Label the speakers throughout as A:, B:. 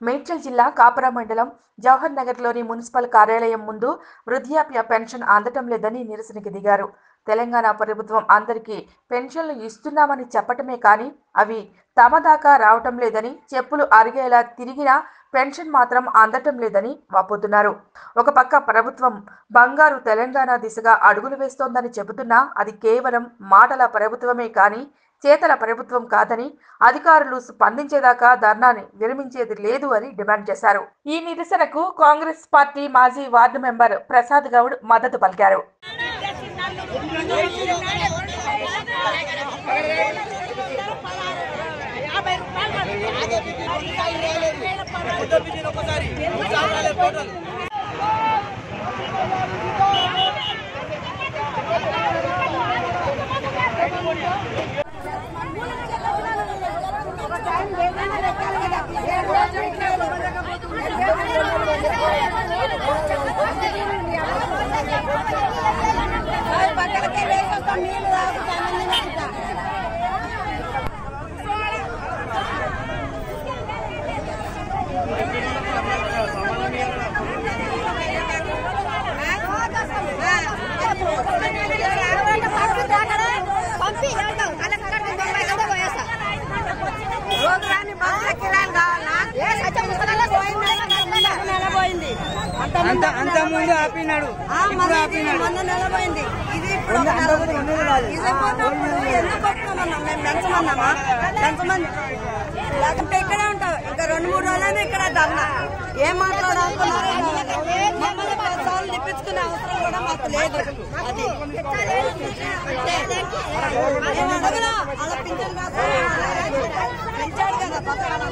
A: మేడ్చల్ జిల్లా కాపురా మండలం జవహర్ నగర్లోని మున్సిపల్ కార్యాలయం ముందు వృద్ధాప్య పెన్షన్ అందటం లేదని నిరసనకి దిగారు తెలంగాణ ప్రభుత్వం అందరికీ పెన్షన్లు ఇస్తున్నామని చెప్పటమే కానీ అవి తమ దాకా రావటం లేదని చెప్పులు అరిగేలా తిరిగినా పెన్షన్ మాత్రం అందటం లేదని వాపోతున్నారు ఒక పక్క ప్రభుత్వం బంగారు తెలంగాణ దిశగా అడుగులు వేస్తోందని చెబుతున్నా అది కేవలం మాటల ప్రభుత్వమే కానీ చేతల ప్రభుత్వం కాదని అధికారులు స్పందించేదాకా ధర్నాని విరమించేది లేదు అని డిమాండ్ చేశారు ఈ నిరసనకు కాంగ్రెస్ పార్టీ మాజీ వార్డు మెంబర్ ప్రసాద్ గౌడ్ మద్దతు పలికారు
B: పక్కలకే వేసేస్తాం నీళ్ళు తాగుతాం పంపి రోగురాని బస్సుల కిరాయిలు కావాలా? ఏ సత్యం ముసలాళ్ళ పోయిందా? నెలపోయింది.
C: అంత అంత ముందు ఆపినాడు
B: ఆ,
C: ఇప్పుడు
B: మరి ఇది
C: ఆపినాడు
B: మొన్న నెలపోయింది. ఇది ఇప్పుడు ఒక నెల ఉంది. ఇది పోయినప్పుడు ఎందుకు కొట్టుకోమన్నాం? మేము పెంచమన్నామా? పెంచమని లేకుంటే ఇక్కడే ఉంటాం ఇంకా రెండు మూడు రోజులైనా ఇక్కడ ధర్నా ఏం మాట్లాడాలనుకున్నారు మమ్మల్ని పది సార్లు తిప్పించుకునే అవసరం కూడా మాకు లేదు అది నేను అడగలా అలా పింఛన్ కాదు పెంచాడు కదా పథకాలు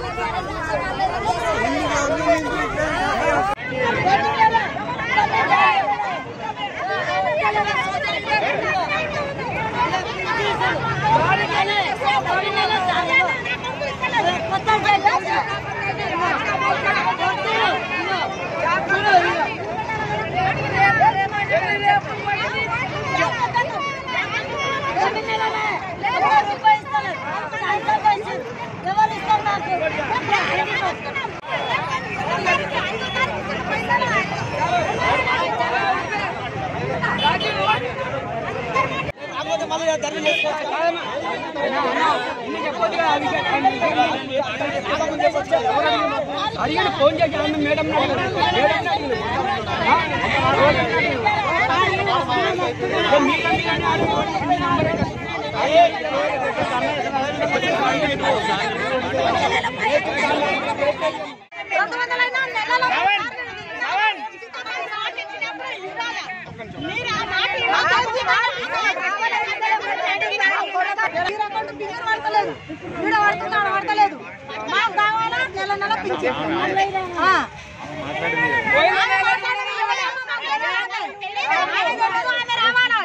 D: ఎవరు ఇస్తారు నాకు
C: అడిగాడు ఫోన్ చేసి ఆమె మేడం
D: రెండు వందలైనా నెలలో మీరు ఆ మాట పడతలేదు వీడ పడుతున్నాడు పడతలేదు మాకు కావాలా నెల నెల పింఛన్ ఆ. ఆమె రావాలా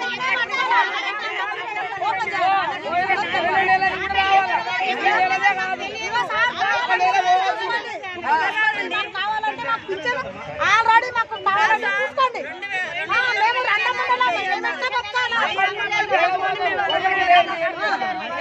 D: ఆల్రెడీ మాకు కావాలంటే చూసుకోండి ఆ, మేము రెండు మండలాలు మేము ఎంత బతకాలా?